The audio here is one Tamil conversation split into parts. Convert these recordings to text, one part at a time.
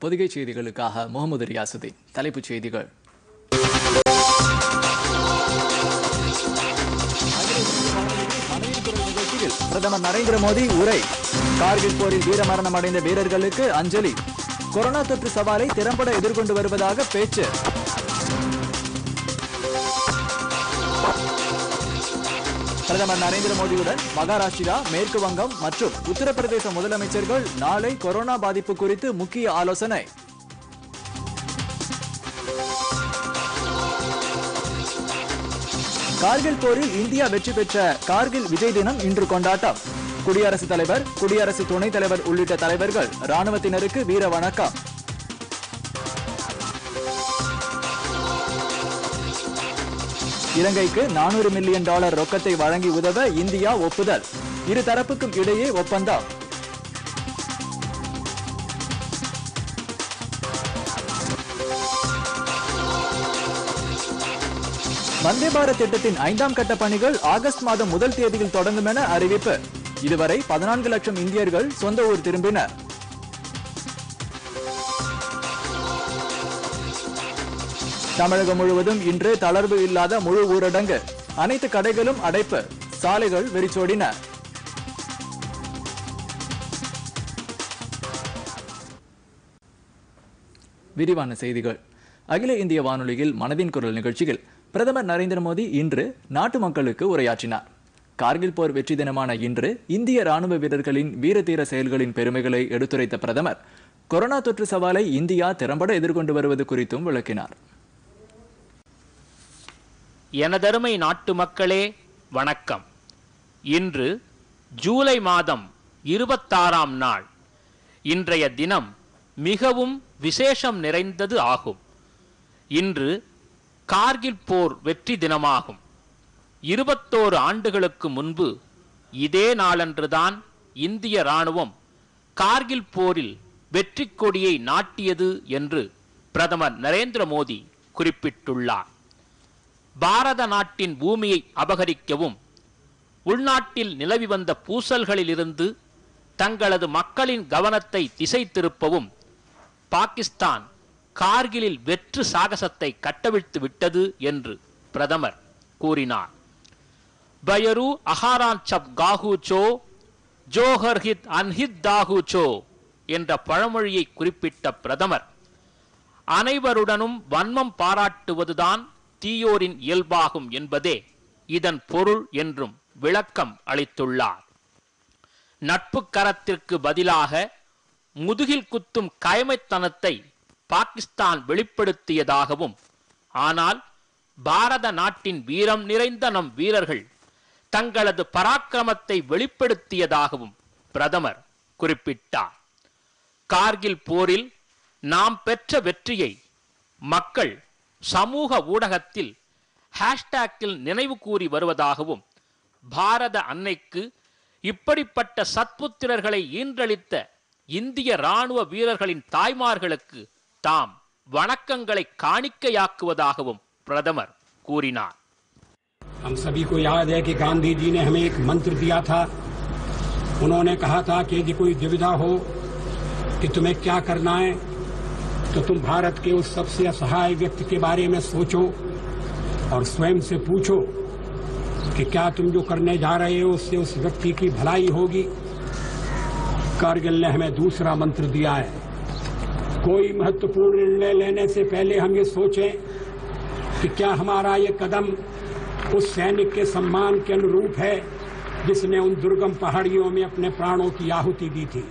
பொதிகை செய்திகளுக்காக முகமது ரியாசுதீன் தலைப்புச் செய்திகள் நிகழ்ச்சியில் பிரதமர் நரேந்திர மோடி உரை கார்கில் போரில் வீரமரணம் அடைந்த வீரர்களுக்கு அஞ்சலி கொரோனா தொற்று சவாலை திறம்பட எதிர்கொண்டு வருவதாக பேச்சு பிரதமர் நரேந்திர மோடியுடன் மகாராஷ்டிரா மேற்கு வங்கம் மற்றும் உத்தரப்பிரதேச முதலமைச்சர்கள் நாளை கொரோனா பாதிப்பு குறித்து முக்கிய ஆலோசனை கார்கில் போரில் இந்தியா வெற்றி பெற்ற கார்கில் விஜய் தினம் இன்று கொண்டாட்டம் குடியரசுத் தலைவர் குடியரசு துணைத் தலைவர் உள்ளிட்ட தலைவர்கள் ராணுவத்தினருக்கு வீர வணக்கம் இலங்கைக்கு நானூறு மில்லியன் டாலர் ரொக்கத்தை வழங்கி உதவ இந்தியா ஒப்புதல் இரு தரப்புக்கும் இடையே ஒப்பந்தம் வந்தே பாரத் திட்டத்தின் ஐந்தாம் கட்ட பணிகள் ஆகஸ்ட் மாதம் முதல் தேதியில் தொடங்கும் என அறிவிப்பு இதுவரை பதினான்கு லட்சம் இந்தியர்கள் சொந்த ஊர் திரும்பினர் தமிழகம் முழுவதும் இன்று தளர்வு இல்லாத முழு ஊரடங்கு அனைத்து கடைகளும் அடைப்பு சாலைகள் வெறிச்சோடின விரிவான செய்திகள் அகில இந்திய வானொலியில் மனதின் குரல் நிகழ்ச்சியில் பிரதமர் நரேந்திர மோடி இன்று நாட்டு மக்களுக்கு உரையாற்றினார் கார்கில் போர் வெற்றி தினமான இன்று இந்திய ராணுவ வீரர்களின் வீரதீர செயல்களின் பெருமைகளை எடுத்துரைத்த பிரதமர் கொரோனா தொற்று சவாலை இந்தியா திறம்பட எதிர்கொண்டு வருவது குறித்தும் விளக்கினார் எனதருமை நாட்டு மக்களே வணக்கம் இன்று ஜூலை மாதம் இருபத்தாறாம் நாள் இன்றைய தினம் மிகவும் விசேஷம் நிறைந்தது ஆகும் இன்று கார்கில் போர் வெற்றி தினமாகும் இருபத்தோரு ஆண்டுகளுக்கு முன்பு இதே நாளன்றுதான் இந்திய ராணுவம் கார்கில் போரில் வெற்றி கொடியை நாட்டியது என்று பிரதமர் நரேந்திர மோடி குறிப்பிட்டுள்ளார் பாரத நாட்டின் பூமியை அபகரிக்கவும் உள்நாட்டில் நிலவி வந்த பூசல்களிலிருந்து தங்களது மக்களின் கவனத்தை திசை திருப்பவும் பாகிஸ்தான் கார்கிலில் வெற்று சாகசத்தை கட்டவிழ்த்து விட்டது என்று பிரதமர் கூறினார் பயரு அஹாரான் சப் காஹூ சோ ஜோஹர் ஹித் அன்ஹித் தாஹூ சோ என்ற பழமொழியை குறிப்பிட்ட பிரதமர் அனைவருடனும் வன்மம் பாராட்டுவதுதான் தீயோரின் இயல்பாகும் என்பதே இதன் பொருள் என்றும் விளக்கம் அளித்துள்ளார் நட்பு கரத்திற்கு பதிலாக முதுகில் குத்தும் கயமைத்தனத்தை பாகிஸ்தான் வெளிப்படுத்தியதாகவும் ஆனால் பாரத நாட்டின் வீரம் நிறைந்த நம் வீரர்கள் தங்களது பராக்கிரமத்தை வெளிப்படுத்தியதாகவும் பிரதமர் குறிப்பிட்டார் கார்கில் போரில் நாம் பெற்ற வெற்றியை மக்கள் சமூக ஊடகத்தில் ஹேஷ்டேக்கில் நினைவு கூறி வருவதாகவும் பாரத அன்னைக்கு இப்படிப்பட்ட சத்புத்திரர்களை ஈன்றளித்த இந்திய ராணுவ வீரர்களின் தாய்மார்களுக்கு தாம் வணக்கங்களை காணிக்கையாக்குவதாகவும் பிரதமர் கூறினார் हम सभी को याद है कि गांधी जी ने हमें एक मंत्र दिया था उन्होंने कहा था कि यदि कोई दुविधा हो कि तुम्हें क्या करना है तो तुम भारत के उस सबसे असहाय व्यक्ति के बारे में सोचो और स्वयं से पूछो कि क्या तुम जो करने जा रहे हो उससे उस व्यक्ति की भलाई होगी कारगिल ने हमें दूसरा मंत्र दिया है कोई महत्वपूर्ण निर्णय लेने से पहले हम ये सोचें कि क्या हमारा ये कदम उस सैनिक के सम्मान के अनुरूप है जिसने उन दुर्गम पहाड़ियों में अपने प्राणों की आहुति दी थी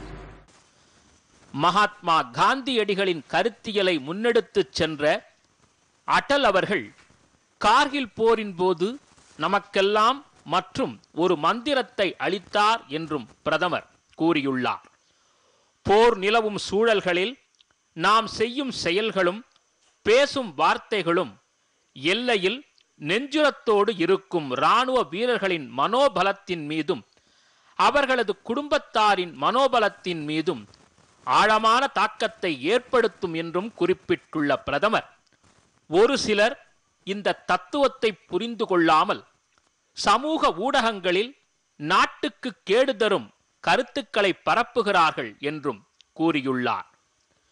மகாத்மா காந்தியடிகளின் கருத்தியலை முன்னெடுத்துச் சென்ற அடல் அவர்கள் கார்கில் போரின் போது நமக்கெல்லாம் மற்றும் ஒரு மந்திரத்தை அளித்தார் என்றும் பிரதமர் கூறியுள்ளார் போர் நிலவும் சூழல்களில் நாம் செய்யும் செயல்களும் பேசும் வார்த்தைகளும் எல்லையில் நெஞ்சுரத்தோடு இருக்கும் இராணுவ வீரர்களின் மனோபலத்தின் மீதும் அவர்களது குடும்பத்தாரின் மனோபலத்தின் மீதும் ஆழமான தாக்கத்தை ஏற்படுத்தும் என்றும் குறிப்பிட்டுள்ள பிரதமர் ஒரு சிலர் இந்த தத்துவத்தை புரிந்து கொள்ளாமல் சமூக ஊடகங்களில் நாட்டுக்கு கேடு தரும் கருத்துக்களை பரப்புகிறார்கள் என்றும் கூறியுள்ளார்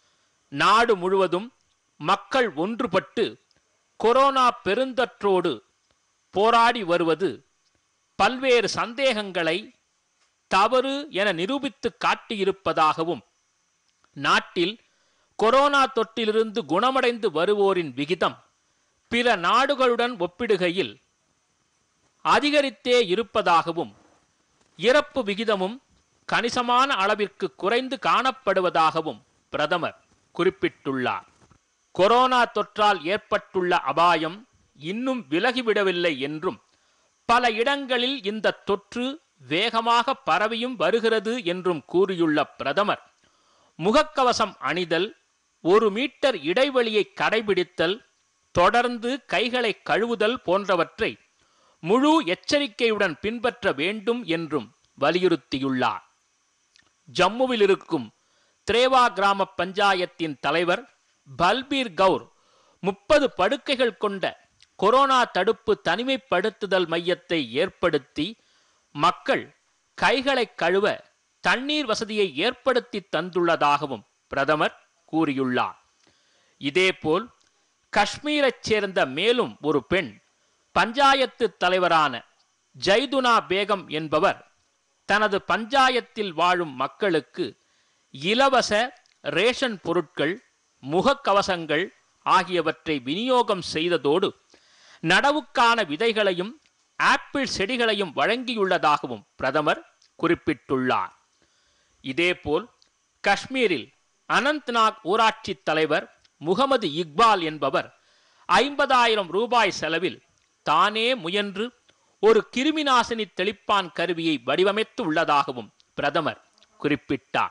நாடு முழுவதும் மக்கள் ஒன்றுபட்டு கொரோனா பெருந்தற்றோடு போராடி வருவது பல்வேறு சந்தேகங்களை தவறு என நிரூபித்து காட்டியிருப்பதாகவும் நாட்டில் கொரோனா தொற்றிலிருந்து குணமடைந்து வருவோரின் விகிதம் பிற நாடுகளுடன் ஒப்பிடுகையில் அதிகரித்தே இருப்பதாகவும் இறப்பு விகிதமும் கணிசமான அளவிற்கு குறைந்து காணப்படுவதாகவும் பிரதமர் குறிப்பிட்டுள்ளார் கொரோனா தொற்றால் ஏற்பட்டுள்ள அபாயம் இன்னும் விலகிவிடவில்லை என்றும் பல இடங்களில் இந்த தொற்று வேகமாக பரவியும் வருகிறது என்றும் கூறியுள்ள பிரதமர் முகக்கவசம் அணிதல் ஒரு மீட்டர் இடைவெளியை கடைபிடித்தல் தொடர்ந்து கைகளை கழுவுதல் போன்றவற்றை முழு எச்சரிக்கையுடன் பின்பற்ற வேண்டும் என்றும் வலியுறுத்தியுள்ளார் ஜம்முவில் இருக்கும் திரேவா கிராம பஞ்சாயத்தின் தலைவர் பல்பீர் கவுர் முப்பது படுக்கைகள் கொண்ட கொரோனா தடுப்பு தனிமைப்படுத்துதல் மையத்தை ஏற்படுத்தி மக்கள் கைகளை கழுவ தண்ணீர் வசதியை ஏற்படுத்தி தந்துள்ளதாகவும் பிரதமர் கூறியுள்ளார் இதேபோல் காஷ்மீரைச் சேர்ந்த மேலும் ஒரு பெண் பஞ்சாயத்து தலைவரான ஜைதுனா பேகம் என்பவர் தனது பஞ்சாயத்தில் வாழும் மக்களுக்கு இலவச ரேஷன் பொருட்கள் முகக்கவசங்கள் ஆகியவற்றை விநியோகம் செய்ததோடு நடவுக்கான விதைகளையும் ஆப்பிள் செடிகளையும் வழங்கியுள்ளதாகவும் பிரதமர் குறிப்பிட்டுள்ளார் இதேபோல் காஷ்மீரில் அனந்த்நாக் ஊராட்சி தலைவர் முகமது இக்பால் என்பவர் ஐம்பதாயிரம் ரூபாய் செலவில் தானே முயன்று ஒரு கிருமிநாசினி தெளிப்பான் கருவியை வடிவமைத்து உள்ளதாகவும் பிரதமர் குறிப்பிட்டார்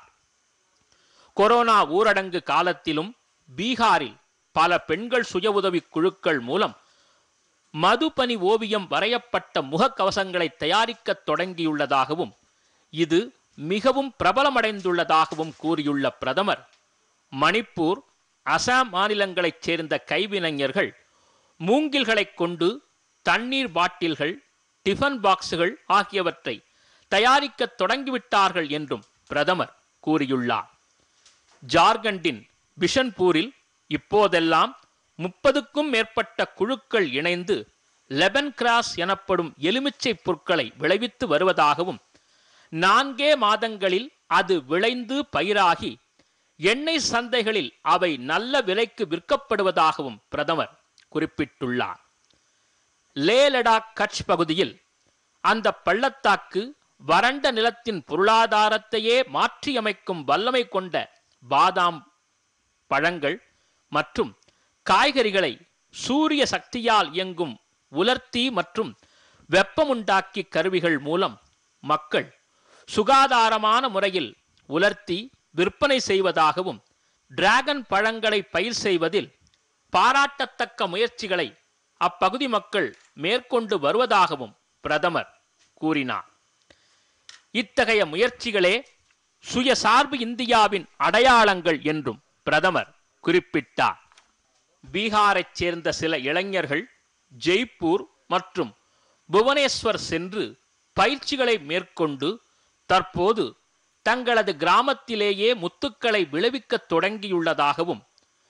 கொரோனா ஊரடங்கு காலத்திலும் பீகாரில் பல பெண்கள் சுய உதவி குழுக்கள் மூலம் மதுபனி ஓவியம் வரையப்பட்ட முகக்கவசங்களை தயாரிக்கத் தொடங்கியுள்ளதாகவும் இது மிகவும் பிரபலமடைந்துள்ளதாகவும் கூறியுள்ள பிரதமர் மணிப்பூர் அசாம் மாநிலங்களைச் சேர்ந்த கைவினைஞர்கள் மூங்கில்களைக் கொண்டு தண்ணீர் பாட்டில்கள் டிஃபன் பாக்ஸுகள் ஆகியவற்றை தயாரிக்கத் தொடங்கிவிட்டார்கள் என்றும் பிரதமர் கூறியுள்ளார் ஜார்க்கண்டின் பிஷன்பூரில் இப்போதெல்லாம் முப்பதுக்கும் மேற்பட்ட குழுக்கள் இணைந்து லெபன் கிராஸ் எனப்படும் எலுமிச்சை பொருட்களை விளைவித்து வருவதாகவும் நான்கே மாதங்களில் அது விளைந்து பயிராகி எண்ணெய் சந்தைகளில் அவை நல்ல விலைக்கு விற்கப்படுவதாகவும் பிரதமர் குறிப்பிட்டுள்ளார் லே லடாக் கட்ச் பகுதியில் அந்த பள்ளத்தாக்கு வறண்ட நிலத்தின் பொருளாதாரத்தையே மாற்றியமைக்கும் வல்லமை கொண்ட பாதாம் பழங்கள் மற்றும் காய்கறிகளை சூரிய சக்தியால் இயங்கும் உலர்த்தி மற்றும் வெப்பமுண்டாக்கி கருவிகள் மூலம் மக்கள் சுகாதாரமான முறையில் உலர்த்தி விற்பனை செய்வதாகவும் டிராகன் பழங்களை பயிர் செய்வதில் பாராட்டத்தக்க முயற்சிகளை அப்பகுதி மக்கள் மேற்கொண்டு வருவதாகவும் பிரதமர் கூறினார் இத்தகைய முயற்சிகளே சுயசார்பு இந்தியாவின் அடையாளங்கள் என்றும் பிரதமர் குறிப்பிட்டார் பீகாரைச் சேர்ந்த சில இளைஞர்கள் ஜெய்ப்பூர் மற்றும் புவனேஸ்வர் சென்று பயிற்சிகளை மேற்கொண்டு தற்போது தங்களது கிராமத்திலேயே முத்துக்களை விளைவிக்கத் தொடங்கியுள்ளதாகவும்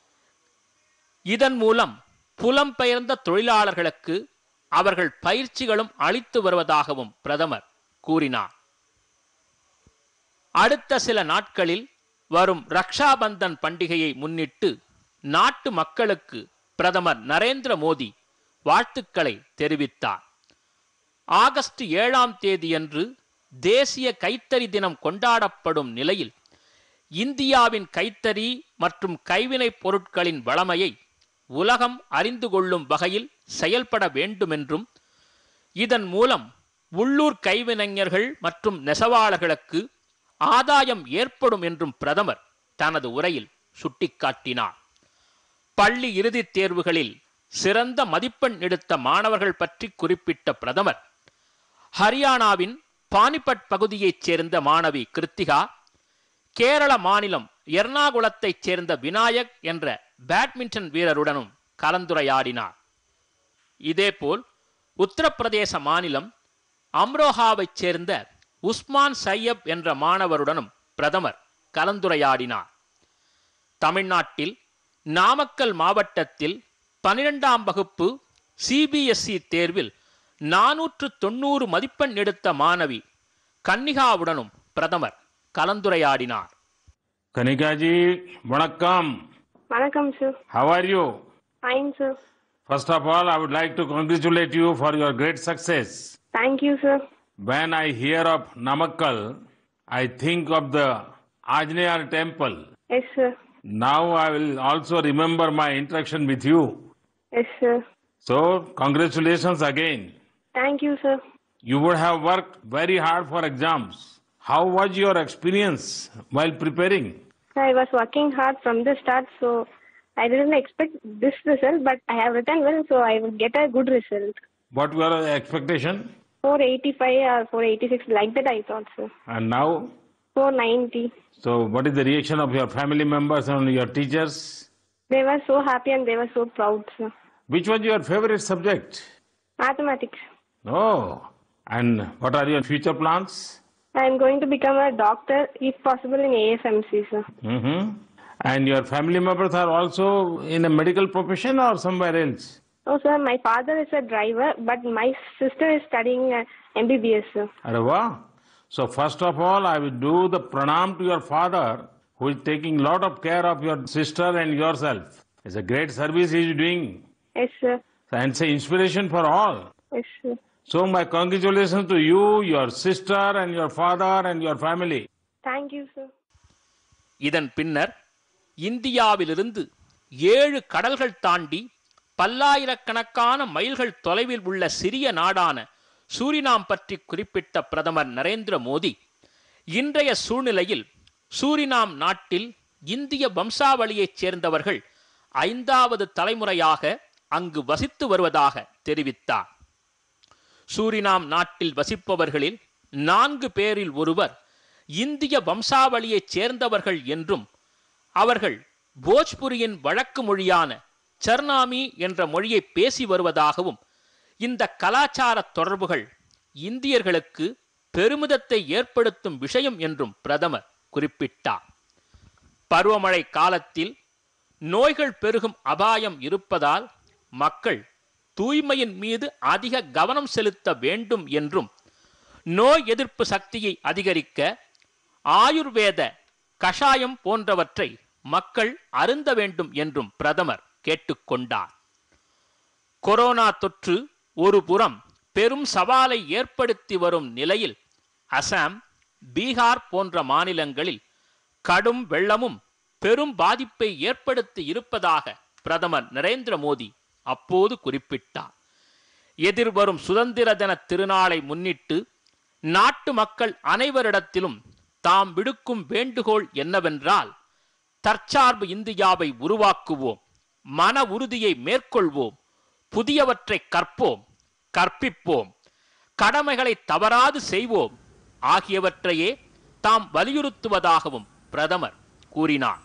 இதன் மூலம் புலம்பெயர்ந்த தொழிலாளர்களுக்கு அவர்கள் பயிற்சிகளும் அளித்து வருவதாகவும் பிரதமர் கூறினார் அடுத்த சில நாட்களில் வரும் ரக்ஷாபந்தன் பண்டிகையை முன்னிட்டு நாட்டு மக்களுக்கு பிரதமர் நரேந்திர மோடி வாழ்த்துக்களை தெரிவித்தார் ஆகஸ்ட் ஏழாம் தேதியன்று தேசிய கைத்தறி தினம் கொண்டாடப்படும் நிலையில் இந்தியாவின் கைத்தறி மற்றும் கைவினைப் பொருட்களின் வளமையை உலகம் அறிந்து கொள்ளும் வகையில் செயல்பட வேண்டுமென்றும் இதன் மூலம் உள்ளூர் கைவினைஞர்கள் மற்றும் நெசவாளர்களுக்கு ஆதாயம் ஏற்படும் என்றும் பிரதமர் தனது உரையில் சுட்டிக்காட்டினார் பள்ளி இறுதித் தேர்வுகளில் சிறந்த மதிப்பெண் எடுத்த மாணவர்கள் பற்றி குறிப்பிட்ட பிரதமர் ஹரியானாவின் பானிபட் பகுதியைச் சேர்ந்த மாணவி கிருத்திகா கேரள மாநிலம் எர்ணாகுளத்தைச் சேர்ந்த விநாயக் என்ற பேட்மிண்டன் வீரருடனும் கலந்துரையாடினார் இதேபோல் உத்தரப்பிரதேச மாநிலம் அம்ரோஹாவைச் சேர்ந்த உஸ்மான் சையப் என்ற மாணவருடனும் பிரதமர் கலந்துரையாடினார் தமிழ்நாட்டில் நாமக்கல் மாவட்டத்தில் பனிரெண்டாம் வகுப்பு சிபிஎஸ்இ தேர்வில் நானூற்று தொண்ணூறு மதிப்பெண் எடுத்த மாணவி கன்னிகாவுடனும் பிரதமர் கலந்துரையாடினார் Kanika ji, vanakkam. வணக்கம் sir How are you? Fine sir First of all, I would like to congratulate you for your great success. Thank you sir When I hear of Namakkal, I think of the Ajnayar temple. Yes sir Now I will also remember my interaction with you. Yes sir So, congratulations again. Thank you sir You would have worked very hard for exams. How was your experience while preparing? I was working hard from the start, so I didn't expect this result, but I have written well, so I will get a good result. What were your expectation? 485 or 486, like that I thought, sir. And now 490. So, what is the reaction of your family members and your teachers? They were so happy and they were so proud, sir. Which was your favorite subject? Mathematics. Oh, and what are your future plans? I am going to become a doctor, if possible, in AFMC, sir. hmm And your family members are also in a medical profession or somewhere else? Oh, sir, my father is a driver, but my sister is studying uh, MBBS, sir. Arre wow. So first of all, I will do the pranam to your father, who is taking lot of care of your sister and yourself. It's a great service he is doing, Yes, sir. and it's an inspiration for all. Yes, sir. So my congratulations to you, your sister, and your father and your family. Thank you, sir. இதன் பின்னர் இந்தியாவிலிருந்து ஏழு கடல்கள் தாண்டி பல்லாயிரக்கணக்கான மைல்கள் தொலைவில் உள்ள சிறிய நாடான சூரினாம் பற்றி குறிப்பிட்ட பிரதமர் நரேந்திர மோடி இன்றைய சூழ்நிலையில் சூரினாம் நாட்டில் இந்திய வம்சாவளியைச் சேர்ந்தவர்கள் ஐந்தாவது தலைமுறையாக அங்கு வசித்து வருவதாக தெரிவித்தார் சூரினாம் நாட்டில் வசிப்பவர்களில் நான்கு பேரில் ஒருவர் இந்திய வம்சாவளியைச் சேர்ந்தவர்கள் என்றும் அவர்கள் போஜ்புரியின் வழக்கு மொழியான சர்னாமி என்ற மொழியை பேசி வருவதாகவும் இந்த கலாச்சார தொடர்புகள் இந்தியர்களுக்கு பெருமிதத்தை ஏற்படுத்தும் விஷயம் என்றும் பிரதமர் குறிப்பிட்டார் பருவமழை காலத்தில் நோய்கள் பெருகும் அபாயம் இருப்பதால் மக்கள் தூய்மையின் மீது அதிக கவனம் செலுத்த வேண்டும் என்றும் நோய் எதிர்ப்பு சக்தியை அதிகரிக்க ஆயுர்வேத கஷாயம் போன்றவற்றை மக்கள் அருந்த வேண்டும் என்றும் பிரதமர் கேட்டுக்கொண்டார் கொரோனா தொற்று ஒரு புறம் பெரும் சவாலை ஏற்படுத்தி வரும் நிலையில் அசாம் பீகார் போன்ற மாநிலங்களில் கடும் வெள்ளமும் பெரும் பாதிப்பை ஏற்படுத்தி இருப்பதாக பிரதமர் நரேந்திர மோடி அப்போது குறிப்பிட்டார் எதிர்வரும் சுதந்திர தின திருநாளை முன்னிட்டு நாட்டு மக்கள் அனைவரிடத்திலும் தாம் விடுக்கும் வேண்டுகோள் என்னவென்றால் தற்சார்பு இந்தியாவை உருவாக்குவோம் மன உறுதியை மேற்கொள்வோம் புதியவற்றை கற்போம் கற்பிப்போம் கடமைகளை தவறாது செய்வோம் ஆகியவற்றையே தாம் வலியுறுத்துவதாகவும் பிரதமர் கூறினார்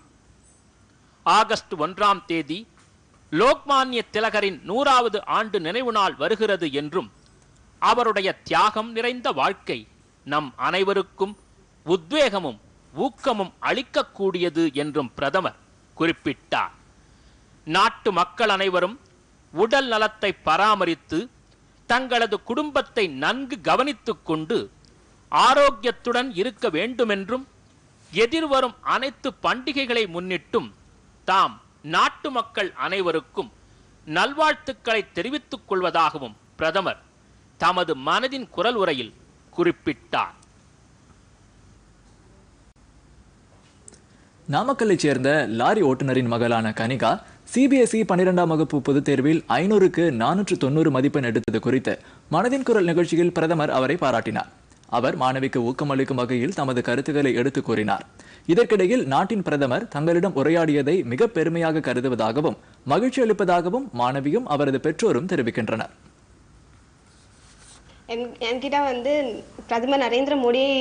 ஆகஸ்ட் ஒன்றாம் தேதி லோக்மான்ய திலகரின் நூறாவது ஆண்டு நினைவு நாள் வருகிறது என்றும் அவருடைய தியாகம் நிறைந்த வாழ்க்கை நம் அனைவருக்கும் உத்வேகமும் ஊக்கமும் அளிக்கக்கூடியது என்றும் பிரதமர் குறிப்பிட்டார் நாட்டு மக்கள் அனைவரும் உடல் நலத்தை பராமரித்து தங்களது குடும்பத்தை நன்கு கவனித்துக் கொண்டு ஆரோக்கியத்துடன் இருக்க வேண்டுமென்றும் எதிர்வரும் அனைத்து பண்டிகைகளை முன்னிட்டும் தாம் நாட்டு மக்கள் அனைவருக்கும் நல்வாழ்த்துக்களை தெரிவித்துக் கொள்வதாகவும் பிரதமர் தமது மனதின் குரல் உரையில் குறிப்பிட்டார் நாமக்கல்லைச் சேர்ந்த லாரி ஓட்டுநரின் மகளான கனிகா சிபிஎஸ்இ பன்னிரெண்டாம் வகுப்பு பொதுத் தேர்வில் ஐநூறுக்கு நானூற்று தொண்ணூறு மதிப்பெண் எடுத்தது குறித்து மனதின் குரல் நிகழ்ச்சியில் பிரதமர் அவரை பாராட்டினார் அவர் மாணவிக்கு ஊக்கமளிக்கும் வகையில் தமது கருத்துக்களை எடுத்துக் கூறினார் இதற்கிடையில் நாட்டின் பிரதமர் தங்களிடம் உரையாடியதை மிக பெருமையாக கருதுவதாகவும் மகிழ்ச்சி அளிப்பதாகவும் மாணவியும் அவரது பெற்றோரும் தெரிவிக்கின்றனர் என் என்கிட்ட வந்து பிரதமர் நரேந்திர மோடி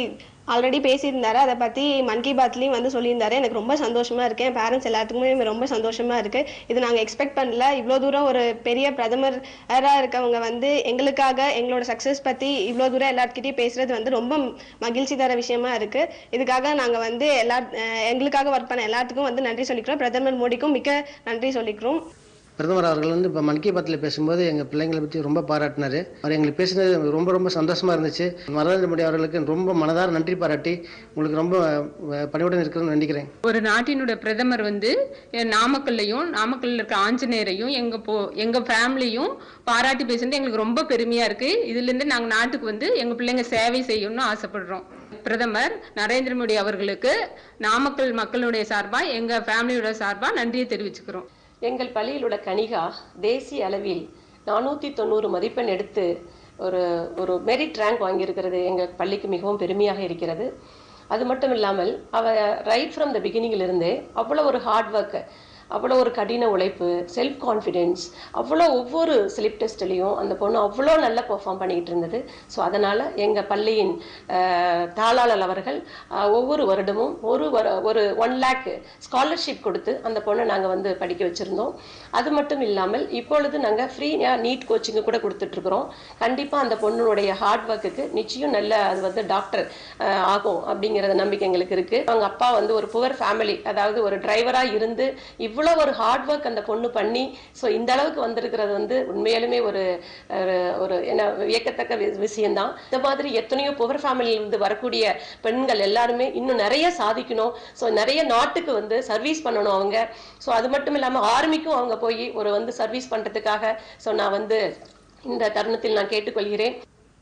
ஆல்ரெடி பேசியிருந்தாரு அதை பற்றி மன் கி பாத்லேயும் வந்து சொல்லியிருந்தாரு எனக்கு ரொம்ப சந்தோஷமா இருக்கு என் பேரண்ட்ஸ் எல்லாத்துக்குமே ரொம்ப சந்தோஷமா இருக்கு இது நாங்கள் எக்ஸ்பெக்ட் பண்ணல இவ்வளோ தூரம் ஒரு பெரிய பிரதமராக இருக்கவங்க வந்து எங்களுக்காக எங்களோட சக்ஸஸ் பற்றி இவ்வளோ தூரம் எல்லாத்துக்கிட்டையும் பேசுறது வந்து ரொம்ப மகிழ்ச்சி தர விஷயமா இருக்கு இதுக்காக நாங்கள் வந்து எல்லா அஹ் எங்களுக்காக ஒர்க் பண்ண எல்லாத்துக்கும் வந்து நன்றி சொல்லிக்கிறோம் பிரதமர் மோடிக்கும் மிக்க நன்றி சொல்லிக்கிறோம் பிரதமர் அவர்கள் வந்து இப்போ மன் கி பாத்தில் பேசும்போது எங்கள் பிள்ளைங்களை பற்றி ரொம்ப பாராட்டினார் அவர் எங்களுக்கு பேசினது ரொம்ப ரொம்ப சந்தோஷமாக இருந்துச்சு நரேந்திர மோடி அவர்களுக்கு ரொம்ப மனதார நன்றி பாராட்டி உங்களுக்கு ரொம்ப அஹ், பணிவுடன் இருக்கிறேன்னு நினைக்கிறேன் ஒரு நாட்டினுடைய பிரதமர் வந்து அஹ், நாமக்கல்லையும் நாமக்கல்ல இருக்க ஆஞ்சநேயரையும் எங்க போ எங்க ஃபேமிலியும் பாராட்டி பேசுனது எங்களுக்கு ரொம்ப பெருமையா இருக்கு இதுல இருந்து நாங்க நாட்டுக்கு வந்து எங்க பிள்ளைங்க சேவை செய்யணும்னு ஆசைப்படுறோம் பிரதமர் நரேந்திர மோடி அவர்களுக்கு நாமக்கல் மக்களுடைய சார்பா எங்க ஃபேமிலியோட சார்பா நன்றியை தெரிவிச்சுக்கிறோம் எங்கள் பள்ளியில் உள்ள கனிகா தேசிய அளவில் நானூற்றி தொண்ணூறு மதிப்பெண் எடுத்து ஒரு ஒரு மெரிட் ரேங்க் வாங்கியிருக்கிறது எங்கள் பள்ளிக்கு மிகவும் பெருமையாக இருக்கிறது அது மட்டும் இல்லாமல் அவ ரைட் ஃப்ரம் த பிகினிங்கிலிருந்தே அவ்வளோ ஒரு ஹார்ட் ஒர்க் அவ்வளோ ஒரு கடின உழைப்பு செல்ஃப் கான்ஃபிடென்ஸ் அவ்வளோ ஒவ்வொரு ஸ்லிப் டெஸ்ட்லேயும் அந்த பொண்ணு அவ்வளோ நல்லா பெர்ஃபார்ம் பண்ணிக்கிட்டு இருந்தது ஸோ அதனால் எங்கள் பள்ளியின் அஹ், தாளாளர் அவர்கள் அஹ், ஒவ்வொரு வருடமும் ஒரு வர ஒரு ஒன் லேக் ஸ்காலர்ஷிப் கொடுத்து அந்த பொண்ணை நாங்கள் வந்து படிக்க வச்சுருந்தோம் அது மட்டும் இல்லாமல் இப்பொழுது நாங்கள் ஃப்ரீயாக நீட் கோச்சிங்கு கூட கொடுத்துட்ருக்குறோம் கண்டிப்பாக அந்த பொண்ணுடைய ஹார்ட் ஒர்க்குக்கு நிச்சயம் நல்ல அது வந்து டாக்டர் ஆகும் அப்படிங்கிற நம்பிக்கை எங்களுக்கு இருக்குது அவங்க அப்பா வந்து ஒரு புவர் ஃபேமிலி அதாவது ஒரு டிரைவராக இருந்து இவ்வளோ ஒரு ஹார்ட் ஒர்க் அந்த பொண்ணு பண்ணி ஸோ இந்த அளவுக்கு வந்திருக்கிறது வந்து உண்மையாலுமே ஒரு ஒரு- ஒரு என்ன வியக்கத்தக்க வி- விஷயம்தான் இந்த மாதிரி எத்தனையோ புவர் ஃபேமிலியிலிருந்து வரக்கூடிய பெண்கள் எல்லாருமே இன்னும் நிறைய சாதிக்கணும் ஸோ நிறைய நாட்டுக்கு வந்து சர்வீஸ் பண்ணணும் அவங்க ஸோ அது மட்டும் இல்லாமல் ஆர்மிக்கும் அவங்க போய் ஒரு வந்து சர்வீஸ் பண்ணுறதுக்காக ஸோ நான் வந்து இந்த தருணத்தில் நான் கேட்டுக்கொள்கிறேன்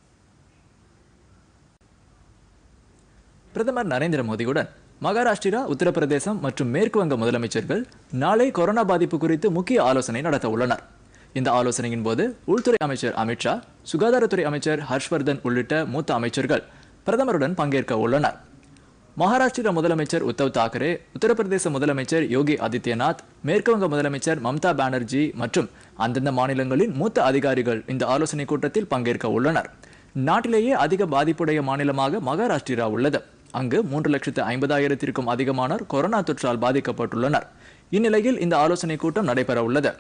பிரதமர் நரேந்திர மோடியுடன் மகாராஷ்டிரா உத்தரப்பிரதேசம் மற்றும் மேற்கு வங்க முதலமைச்சர்கள் நாளை கொரோனா பாதிப்பு குறித்து முக்கிய ஆலோசனை நடத்த உள்ளனர் இந்த ஆலோசனையின் போது உள்துறை அமைச்சர் அமித்ஷா சுகாதாரத்துறை அமைச்சர் ஹர்ஷ்வர்தன் உள்ளிட்ட மூத்த அமைச்சர்கள் பிரதமருடன் பங்கேற்க உள்ளனர் மகாராஷ்டிரா முதலமைச்சர் உத்தவ் தாக்கரே உத்தரப்பிரதேச முதலமைச்சர் யோகி ஆதித்யநாத் மேற்கு வங்க முதலமைச்சர் மம்தா பானர்ஜி மற்றும் அந்தந்த மாநிலங்களின் மூத்த அதிகாரிகள் இந்த ஆலோசனை கூட்டத்தில் பங்கேற்க உள்ளனர் நாட்டிலேயே அதிக பாதிப்புடைய மாநிலமாக மகாராஷ்டிரா உள்ளது அங்கு மூன்று லட்சத்து ஐம்பதாயிரத்திற்கும் அதிகமானோர் கொரோனா தொற்றால் பாதிக்கப்பட்டுள்ளனர் இந்நிலையில் இந்த ஆலோசனை கூட்டம் நடைபெற உள்ளது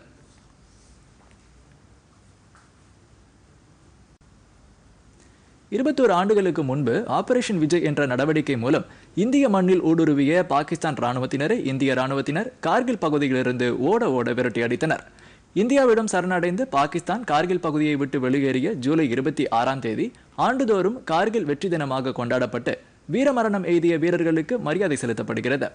இருபத்தோரு ஆண்டுகளுக்கு முன்பு ஆபரேஷன் விஜய் என்ற நடவடிக்கை மூலம் இந்திய மண்ணில் ஊடுருவிய பாகிஸ்தான் ராணுவத்தினரை இந்திய ராணுவத்தினர் கார்கில் பகுதியிலிருந்து ஓட ஓட விரட்டி அடித்தனர் இந்தியாவிடம் சரணடைந்து பாகிஸ்தான் கார்கில் பகுதியை விட்டு வெளியேறிய ஜூலை இருபத்தி ஆறாம் தேதி ஆண்டுதோறும் கார்கில் வெற்றி தினமாக கொண்டாடப்பட்டு வீரமரணம் எய்திய வீரர்களுக்கு மரியாதை செலுத்தப்படுகிறது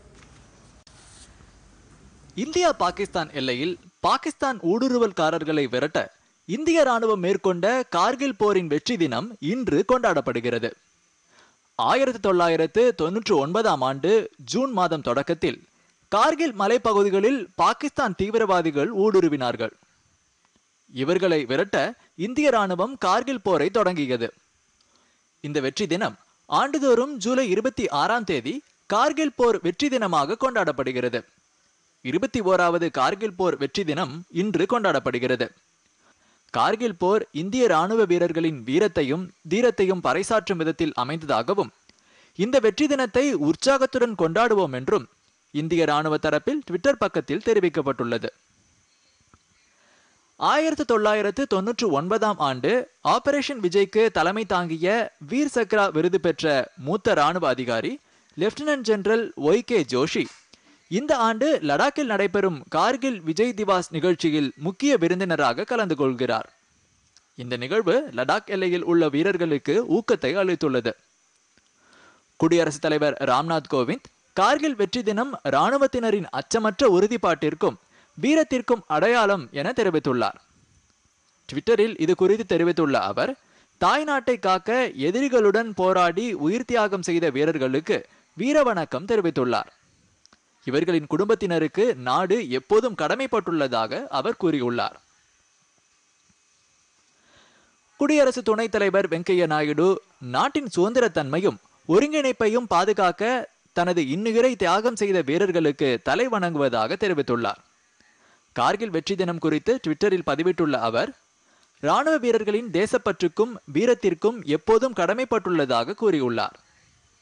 இந்தியா பாகிஸ்தான் எல்லையில் பாகிஸ்தான் ஊடுருவல்காரர்களை விரட்ட இந்திய ராணுவம் மேற்கொண்ட கார்கில் போரின் வெற்றி தினம் இன்று கொண்டாடப்படுகிறது ஆயிரத்தி தொள்ளாயிரத்து தொன்னூற்று ஒன்பதாம் ஆண்டு ஜூன் மாதம் தொடக்கத்தில் கார்கில் மலைப்பகுதிகளில் பாகிஸ்தான் தீவிரவாதிகள் ஊடுருவினார்கள் இவர்களை விரட்ட இந்திய ராணுவம் கார்கில் போரை தொடங்கியது இந்த வெற்றி தினம் ஆண்டுதோறும் ஜூலை இருபத்தி ஆறாம் தேதி கார்கில் போர் வெற்றி தினமாக கொண்டாடப்படுகிறது இருபத்தி ஓராவது கார்கில் போர் வெற்றி தினம் இன்று கொண்டாடப்படுகிறது கார்கில் போர் இந்திய ராணுவ வீரர்களின் வீரத்தையும் தீரத்தையும் பறைசாற்றும் விதத்தில் அமைந்ததாகவும் இந்த வெற்றி தினத்தை உற்சாகத்துடன் கொண்டாடுவோம் என்றும் இந்திய ராணுவ தரப்பில் ட்விட்டர் பக்கத்தில் தெரிவிக்கப்பட்டுள்ளது ஆயிரத்து தொள்ளாயிரத்து தொன்னூற்று ஒன்பதாம் ஆண்டு ஆபரேஷன் விஜய்க்கு தலைமை தாங்கிய வீர் சக்ரா விருது பெற்ற மூத்த ராணுவ அதிகாரி lieutenant general Y K Joshi இந்த ஆண்டு லடாக்கில் நடைபெறும் கார்கில் விஜய் திவாஸ் நிகழ்ச்சியில் முக்கிய விருந்தினராக கலந்து கொள்கிறார் இந்த நிகழ்வு லடாக் எல்லையில் உள்ள வீரர்களுக்கு ஊக்கத்தை அளித்துள்ளது குடியரசுத் தலைவர் ராம்நாத் கோவிந்த் கார்கில் வெற்றி தினம் இராணுவத்தினரின் அச்சமற்ற உறுதிப்பாட்டிற்கும் வீரத்திற்கும் அடையாளம் என தெரிவித்துள்ளார் ட்விட்டரில் இது குறித்து தெரிவித்துள்ள அவர் தாய்நாட்டை காக்க எதிரிகளுடன் போராடி உயிர் தியாகம் செய்த வீரர்களுக்கு வீரவணக்கம் தெரிவித்துள்ளார் இவர்களின் குடும்பத்தினருக்கு நாடு எப்போதும் கடமைப்பட்டுள்ளதாக அவர் கூறியுள்ளார் குடியரசு துணைத் தலைவர் வெங்கையா நாயுடு நாட்டின் சுதந்திரத்தன்மையும் ஒருங்கிணைப்பையும் பாதுகாக்க தனது இன்னுயிரை தியாகம் செய்த வீரர்களுக்கு தலை வணங்குவதாக தெரிவித்துள்ளார் கார்கில் வெற்றி தினம் குறித்து ட்விட்டரில் பதிவிட்டுள்ள அவர் ராணுவ வீரர்களின் தேசப்பற்றுக்கும் வீரத்திற்கும் எப்போதும் கடமைப்பட்டுள்ளதாக கூறியுள்ளார்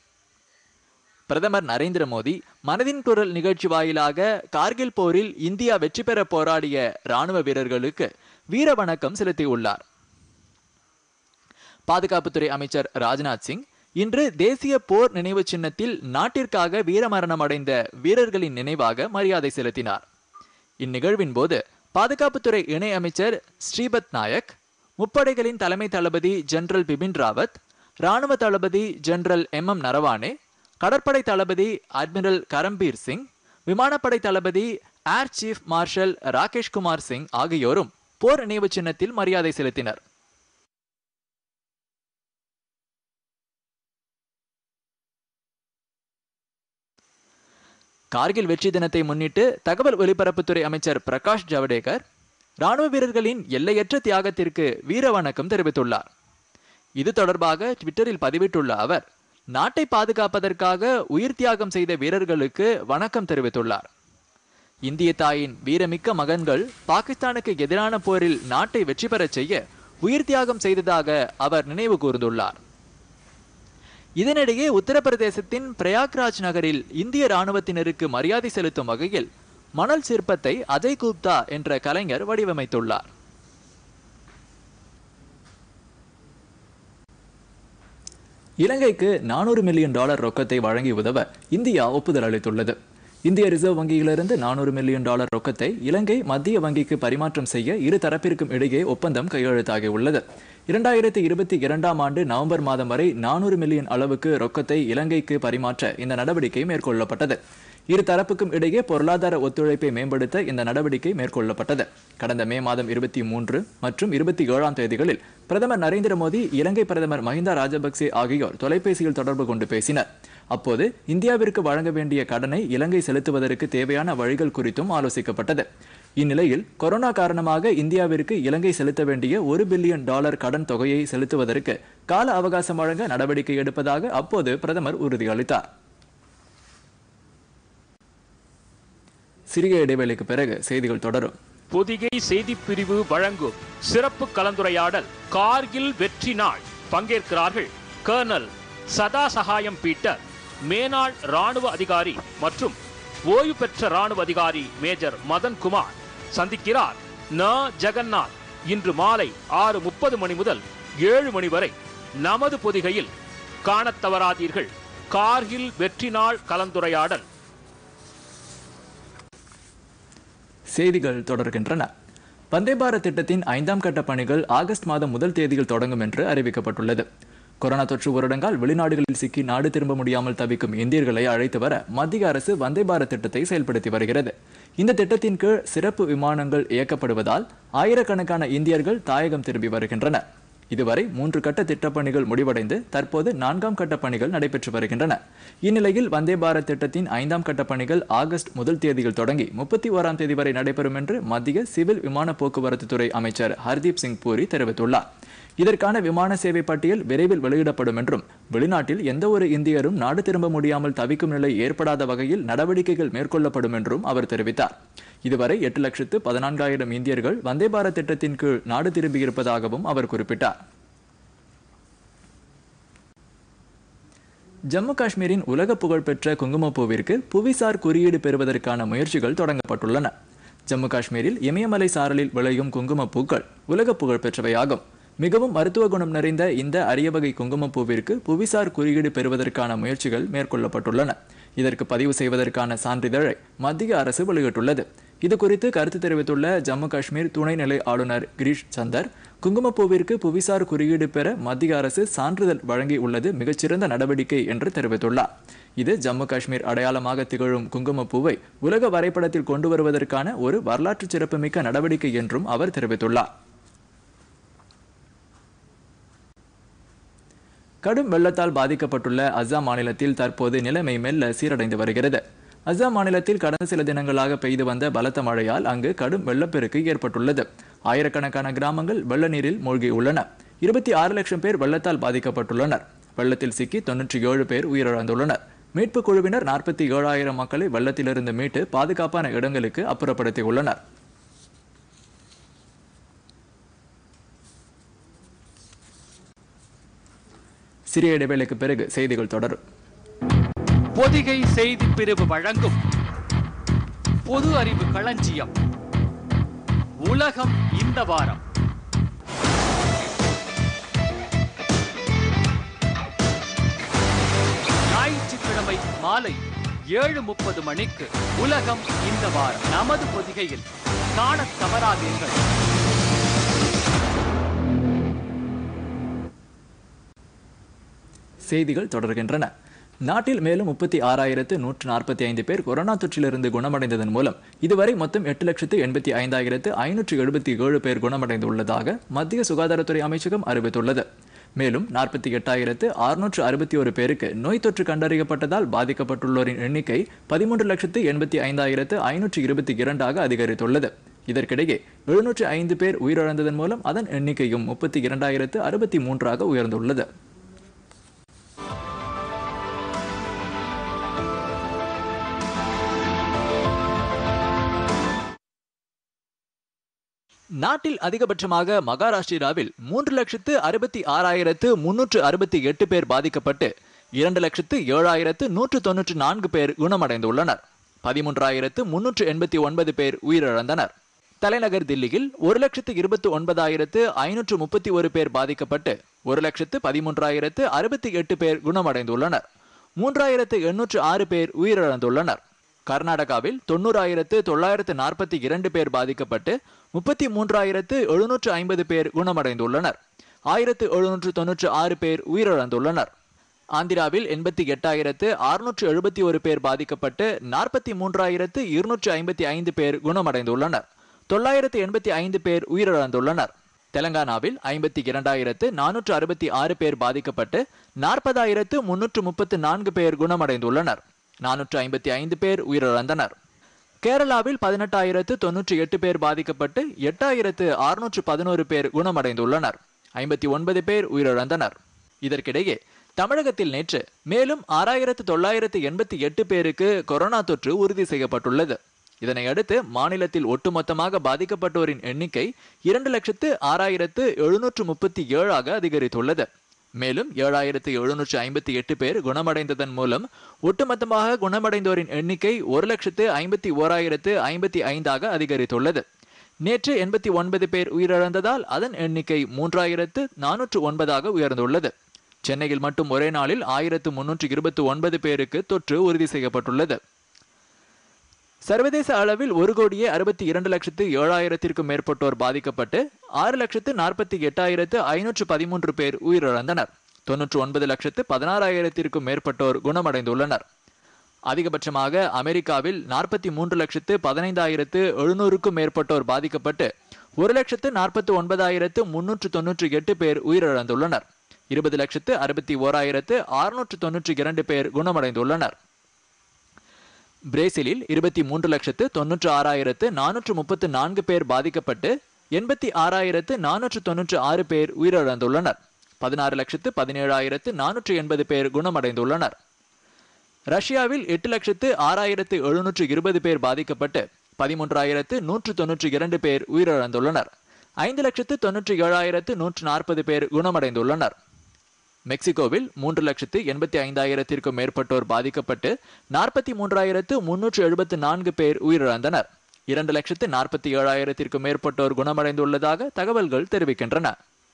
பிரதமர் நரேந்திர மோடி மனதின் குரல் நிகழ்ச்சி வாயிலாக கார்கில் போரில் இந்தியா வெற்றி பெற போராடிய ராணுவ வீரர்களுக்கு வீர வணக்கம் செலுத்தியுள்ளார் பாதுகாப்புத்துறை அமைச்சர் ராஜ்நாத் சிங் இன்று தேசிய போர் நினைவு சின்னத்தில் நாட்டிற்காக வீரமரணம் அடைந்த வீரர்களின் நினைவாக மரியாதை செலுத்தினார் இந்நிகழ்வின் போது பாதுகாப்புத்துறை இணை அமைச்சர் ஸ்ரீபத் நாயக் முப்படைகளின் தலைமை தளபதி ஜெனரல் பிபின் ராவத் ராணுவ தளபதி ஜெனரல் எம் எம் நரவானே கடற்படை தளபதி அட்மிரல் கரம்பீர் சிங் விமானப்படை தளபதி air chief marshal Rakesh Kumar Singh ஆகியோரும் போர் நினைவு சின்னத்தில் மரியாதை செலுத்தினர் கார்கில் வெற்றி தினத்தை முன்னிட்டு தகவல் ஒலிபரப்புத்துறை அமைச்சர் பிரகாஷ் ஜவடேகர் ராணுவ வீரர்களின் எல்லையற்ற தியாகத்திற்கு வீர வணக்கம் தெரிவித்துள்ளார் இது தொடர்பாக ட்விட்டரில் பதிவிட்டுள்ள அவர் நாட்டை பாதுகாப்பதற்காக உயிர் தியாகம் செய்த வீரர்களுக்கு வணக்கம் தெரிவித்துள்ளார் இந்திய தாயின் வீரமிக்க மகன்கள் பாகிஸ்தானுக்கு எதிரான போரில் நாட்டை வெற்றி பெறச் செய்ய உயிர் தியாகம் செய்ததாக அவர் நினைவு கூர்ந்துள்ளார் இதனிடையே உத்தரப்பிரதேசத்தின் பிரயாக்ராஜ் நகரில் இந்திய ராணுவத்தினருக்கு மரியாதை செலுத்தும் வகையில் மணல் சிற்பத்தை அஜய் குப்தா என்ற கலைஞர் வடிவமைத்துள்ளார் இலங்கைக்கு நானூறு மில்லியன் டாலர் ரொக்கத்தை வழங்கி உதவ இந்தியா ஒப்புதல் அளித்துள்ளது இந்திய ரிசர்வ் வங்கியிலிருந்து நானூறு மில்லியன் டாலர் ரொக்கத்தை இலங்கை மத்திய வங்கிக்கு பரிமாற்றம் செய்ய இரு தரப்பிற்கும் இடையே ஒப்பந்தம் கையெழுத்தாகியுள்ளது இரண்டாயிரத்தி இருபத்தி இரண்டாம் ஆண்டு நவம்பர் மாதம் வரை நானூறு மில்லியன் அளவுக்கு ரொக்கத்தை இலங்கைக்கு பரிமாற்ற இந்த நடவடிக்கை மேற்கொள்ளப்பட்டது இரு தரப்புக்கும் இடையே பொருளாதார ஒத்துழைப்பை மேம்படுத்த இந்த நடவடிக்கை மேற்கொள்ளப்பட்டது கடந்த மே மாதம் இருபத்தி மூன்று மற்றும் இருபத்தி ஏழாம் தேதிகளில் பிரதமர் நரேந்திர மோடி இலங்கை பிரதமர் மஹிந்தா ராஜபக்சே ஆகியோர் தொலைபேசியில் தொடர்பு கொண்டு பேசினர் அப்போது இந்தியாவிற்கு வழங்க வேண்டிய கடனை இலங்கை செலுத்துவதற்கு தேவையான வழிகள் குறித்தும் ஆலோசிக்கப்பட்டது இந்நிலையில் கொரோனா காரணமாக இந்தியாவிற்கு இலங்கை செலுத்த வேண்டிய ஒரு பில்லியன் டாலர் கடன் தொகையை செலுத்துவதற்கு கால அவகாசம் வழங்க நடவடிக்கை எடுப்பதாக அப்போது பிரதமர் உறுதியளித்தார் சிறிய இடைவேளைக்கு பிறகு செய்திகள் தொடரும் பொதிகை செய்திப் பிரிவு வழங்கும் சிறப்பு கலந்துரையாடல் கார்கில் வெற்றி நாள் பங்கேற்கிறார்கள் கர்னல் சதா சகாயம் பீட்டர் மேனாள் ராணுவ அதிகாரி மற்றும் ஓய்வு பெற்ற ராணுவ அதிகாரி மேஜர் மதன் குமார் சந்திக்கிறார் ந ஜெகநாத் இன்று மாலை ஆறு முப்பது மணி முதல் ஏழு மணி வரை நமது பொதிகையில் காணத் தவறாதீர்கள் கார்கில் வெற்றி நாள் கலந்துரையாடல் செய்திகள் தொடர்கின்றன வந்தே பாரத் திட்டத்தின் ஐந்தாம் கட்ட பணிகள் ஆகஸ்ட் மாதம் முதல் தேதியில் தொடங்கும் என்று அறிவிக்கப்பட்டுள்ளது கொரோனா தொற்று ஊரடங்கால் வெளிநாடுகளில் சிக்கி நாடு திரும்ப முடியாமல் தவிக்கும் இந்தியர்களை அழைத்து வர மத்திய அரசு வந்தே பாரத் திட்டத்தை செயல்படுத்தி வருகிறது இந்த திட்டத்தின் கீழ் சிறப்பு விமானங்கள் இயக்கப்படுவதால் ஆயிரக்கணக்கான இந்தியர்கள் தாயகம் திரும்பி வருகின்றனர் இதுவரை மூன்று கட்ட திட்டப்பணிகள் முடிவடைந்து தற்போது நான்காம் கட்ட பணிகள் நடைபெற்று வருகின்றன இந்நிலையில் வந்தே பாரத் திட்டத்தின் ஐந்தாம் கட்ட பணிகள் ஆகஸ்ட் முதல் தேதியில் தொடங்கி முப்பத்தி ஓராம் தேதி வரை நடைபெறும் என்று மத்திய சிவில் விமான போக்குவரத்து துறை அமைச்சர் ஹர்தீப் சிங் பூரி தெரிவித்துள்ளார் இதற்கான விமான சேவை பட்டியல் விரைவில் வெளியிடப்படும் என்றும் வெளிநாட்டில் எந்த ஒரு இந்தியரும் நாடு திரும்ப முடியாமல் தவிக்கும் நிலை ஏற்படாத வகையில் நடவடிக்கைகள் மேற்கொள்ளப்படும் என்றும் அவர் தெரிவித்தார் இதுவரை எட்டு லட்சத்து பதினான்காயிரம் இந்தியர்கள் வந்தே பாரத் திட்டத்தின் கீழ் நாடு திரும்பியிருப்பதாகவும் அவர் குறிப்பிட்டார் ஜம்மு காஷ்மீரின் உலக புகழ்பெற்ற குங்குமப்பூவிற்கு புவிசார் குறியீடு பெறுவதற்கான முயற்சிகள் தொடங்கப்பட்டுள்ளன ஜம்மு காஷ்மீரில் இமயமலை சாரலில் விளையும் குங்குமப்பூக்கள் உலக புகழ்பெற்றவையாகும் மிகவும் மருத்துவ குணம் நிறைந்த இந்த அரிய வகை குங்குமப்பூவிற்கு புவிசார் குறியீடு பெறுவதற்கான முயற்சிகள் மேற்கொள்ளப்பட்டுள்ளன இதற்கு பதிவு செய்வதற்கான சான்றிதழை மத்திய அரசு வெளியிட்டுள்ளது இது குறித்து கருத்து தெரிவித்துள்ள ஜம்மு காஷ்மீர் துணைநிலை ஆளுநர் கிரீஷ் சந்தர் குங்குமப்பூவிற்கு புவிசார் குறியீடு பெற மத்திய அரசு சான்றிதழ் வழங்கி உள்ளது மிகச்சிறந்த நடவடிக்கை என்று தெரிவித்துள்ளார் இது ஜம்மு காஷ்மீர் அடையாளமாக திகழும் குங்குமப்பூவை உலக வரைபடத்தில் கொண்டு வருவதற்கான ஒரு வரலாற்று சிறப்புமிக்க நடவடிக்கை என்றும் அவர் தெரிவித்துள்ளார் கடும் வெள்ளத்தால் பாதிக்கப்பட்டுள்ள அஸ்ஸாம் மாநிலத்தில் தற்போது நிலைமை மெல்ல சீரடைந்து வருகிறது அஸ்ஸாம் மாநிலத்தில் கடந்த சில தினங்களாக பெய்து வந்த பலத்த மழையால் அங்கு கடும் வெள்ளப்பெருக்கு ஏற்பட்டுள்ளது ஆயிரக்கணக்கான கிராமங்கள் வெள்ள நீரில் மூழ்கியுள்ளன இருபத்தி ஆறு லட்சம் பேர் வெள்ளத்தால் பாதிக்கப்பட்டுள்ளனர் வெள்ளத்தில் சிக்கி தொன்னூற்றி ஏழு பேர் உயிரிழந்துள்ளனர் மீட்பு குழுவினர் நாற்பத்தி ஏழாயிரம் மக்களை வெள்ளத்திலிருந்து மீட்டு பாதுகாப்பான இடங்களுக்கு அப்புறப்படுத்தியுள்ளனர் சிறிய இடைவேளைக்கு பிறகு செய்திகள் தொடரும் பொதிகை செய்தி பிரிவு வழங்கும் பொது அறிவு களஞ்சியம் உலகம் இந்த வாரம் ஞாயிற்றுக்கிழமை மாலை ஏழு முப்பது மணிக்கு உலகம் இந்த வாரம் நமது பொதிகையில் காணத் தவறாதீர்கள் செய்திகள் தொடர்கின்றன நாட்டில் மேலும் முப்பத்தி ஆறாயிரத்து நூற்று நாற்பத்தி ஐந்து பேர் கொரோனா தொற்றிலிருந்து குணமடைந்ததன் மூலம் இதுவரை மொத்தம் எட்டு லட்சத்து எண்பத்தி ஐந்தாயிரத்து ஐநூற்று எழுபத்தி ஏழு பேர் குணமடைந்துள்ளதாக மத்திய சுகாதாரத்துறை அமைச்சகம் அறிவித்துள்ளது மேலும் நாற்பத்தி எட்டாயிரத்து அறுநூற்று அறுபத்தி ஒரு பேருக்கு நோய் தொற்று கண்டறியப்பட்டதால் பாதிக்கப்பட்டுள்ளோரின் எண்ணிக்கை பதிமூன்று லட்சத்து எண்பத்தி ஐந்தாயிரத்து ஐநூற்று இருபத்தி இரண்டாக அதிகரித்துள்ளது இதற்கிடையே எழுநூற்று ஐந்து பேர் உயிரிழந்ததன் மூலம் அதன் எண்ணிக்கையும் முப்பத்தி இரண்டாயிரத்து அறுபத்தி மூன்றாக உயர்ந்துள்ளது நாட்டில் அதிகபட்சமாக மகாராஷ்டிராவில் மூன்று லட்சத்து அறுபத்தி ஆறாயிரத்து முன்னூற்று அறுபத்தி எட்டு பேர் பாதிக்கப்பட்டு இரண்டு லட்சத்து ஏழாயிரத்து நூற்று தொன்னூற்று நான்கு பேர் குணமடைந்துள்ளனர் பதிமூன்றாயிரத்து முன்னூற்று எண்பத்தி ஒன்பது பேர் உயிரிழந்தனர் தலைநகர் தில்லியில் ஒரு லட்சத்து இருபத்தி ஒன்பதாயிரத்து ஐநூற்று முப்பத்தி ஒரு பேர் பாதிக்கப்பட்டு ஒரு லட்சத்து பதிமூன்றாயிரத்து அறுபத்தி எட்டு பேர் குணமடைந்துள்ளனர் மூன்றாயிரத்து எண்ணூற்று ஆறு பேர் உயிரிழந்துள்ளனர் கர்நாடகாவில் தொண்ணூறாயிரத்து தொள்ளாயிரத்து நாற்பத்தி இரண்டு பேர் பாதிக்கப்பட்டு முப்பத்தி மூன்றாயிரத்து எழுநூற்று ஐம்பது பேர் குணமடைந்துள்ளனர் ஆயிரத்து எழுநூற்று தொன்னூற்று ஆறு பேர் உயிரிழந்துள்ளனர் ஆந்திராவில் எண்பத்தி எட்டாயிரத்து அறுநூற்று எழுபத்தி ஒரு பேர் பாதிக்கப்பட்டு நாற்பத்தி மூன்றாயிரத்து இருநூற்று ஐம்பத்தி ஐந்து பேர் குணமடைந்துள்ளனர் தொள்ளாயிரத்து எண்பத்தி ஐந்து பேர் உயிரிழந்துள்ளனர் தெலங்கானாவில் ஐம்பத்தி இரண்டாயிரத்து நானூற்று அறுபத்தி ஆறு பேர் பாதிக்கப்பட்டு நாற்பதாயிரத்து முன்னூற்று முப்பத்து நான்கு பேர் குணமடைந்துள்ளனர் நானூற்று ஐம்பத்தி ஐந்து பேர் உயிரிழந்தனர் கேரளாவில் பதினெட்டாயிரத்து தொன்னூற்றி எட்டு பேர் பாதிக்கப்பட்டு எட்டாயிரத்து அறுநூற்று பதினோரு பேர் குணமடைந்துள்ளனர் ஐம்பத்தி ஒன்பது பேர் உயிரிழந்தனர் இதற்கிடையே தமிழகத்தில் நேற்று மேலும் ஆறாயிரத்து தொள்ளாயிரத்து எண்பத்தி எட்டு பேருக்கு கொரோனா தொற்று உறுதி செய்யப்பட்டுள்ளது இதனை அடுத்து மாநிலத்தில் ஒட்டுமொத்தமாக பாதிக்கப்பட்டோரின் எண்ணிக்கை இரண்டு லட்சத்து ஆறாயிரத்து எழுநூற்று முப்பத்தி ஏழாக அதிகரித்துள்ளது மேலும் ஏழாயிரத்து எழுநூற்று ஐம்பத்தி எட்டு பேர் குணமடைந்ததன் மூலம் ஒட்டுமொத்தமாக குணமடைந்தோரின் எண்ணிக்கை ஒரு லட்சத்து ஐம்பத்தி ஓராயிரத்து ஐம்பத்தி ஐந்தாக அதிகரித்துள்ளது நேற்று எண்பத்தி ஒன்பது பேர் உயிரிழந்ததால் அதன் எண்ணிக்கை மூன்றாயிரத்து நானூற்று ஒன்பதாக உயர்ந்துள்ளது சென்னையில் மட்டும் ஒரே நாளில் ஆயிரத்து முன்னூற்று இருபத்தி ஒன்பது பேருக்கு தொற்று உறுதி செய்யப்பட்டுள்ளது சர்வதேச அளவில் ஒரு கோடியே அறுபத்தி இரண்டு லட்சத்து ஏழாயிரத்திற்கும் மேற்பட்டோர் பாதிக்கப்பட்டு ஆறு லட்சத்து நாற்பத்தி எட்டாயிரத்து ஐநூற்று பதிமூன்று பேர் உயிரிழந்தனர் தொன்னூற்று ஒன்பது லட்சத்து பதினாறாயிரத்திற்கும் மேற்பட்டோர் குணமடைந்துள்ளனர் அதிகபட்சமாக அமெரிக்காவில் நாற்பத்தி மூன்று லட்சத்து பதினைந்தாயிரத்து எழுநூறுக்கும் மேற்பட்டோர் பாதிக்கப்பட்டு ஒரு லட்சத்து நாற்பத்தி ஒன்பதாயிரத்து முன்னூற்று தொன்னூற்றி எட்டு பேர் உயிரிழந்துள்ளனர் இருபது லட்சத்து அறுபத்தி ஓராயிரத்து அறுநூற்று தொன்னூற்றி இரண்டு பேர் குணமடைந்துள்ளனர் பிரேசிலில் இருபத்தி மூன்று லட்சத்து தொன்னூற்று ஆறாயிரத்து நானூற்று முப்பத்து நான்கு பேர் பாதிக்கப்பட்டு எண்பத்தி ஆறாயிரத்து நானூற்று தொன்னூற்று ஆறு பேர் உயிரிழந்துள்ளனர் பதினாறு லட்சத்து பதினேழாயிரத்து நானூற்று எண்பது பேர் குணமடைந்துள்ளனர் ரஷ்யாவில் எட்டு லட்சத்து ஆறாயிரத்து எழுநூற்று இருபது பேர் பாதிக்கப்பட்டு பதிமூன்றாயிரத்து நூற்று தொன்னூற்றி இரண்டு பேர் உயிரிழந்துள்ளனர் ஐந்து லட்சத்து தொன்னூற்றி ஏழாயிரத்து நூற்று நாற்பது பேர் குணமடைந்துள்ளனர் மெக்சிகோவில் மூன்று லட்சத்து எண்பத்தி ஐந்தாயிரத்திற்கும் மேற்பட்டோர் பாதிக்கப்பட்டு நாற்பத்தி மூன்றாயிரத்து முன்னூற்று எழுபத்து நான்கு பேர் உயிரிழந்தனர் இரண்டு லட்சத்து நாற்பத்தி ஏழாயிரத்திற்கும் மேற்பட்டோர் குணமடைந்துள்ளதாக தகவல்கள் தெரிவிக்கின்றன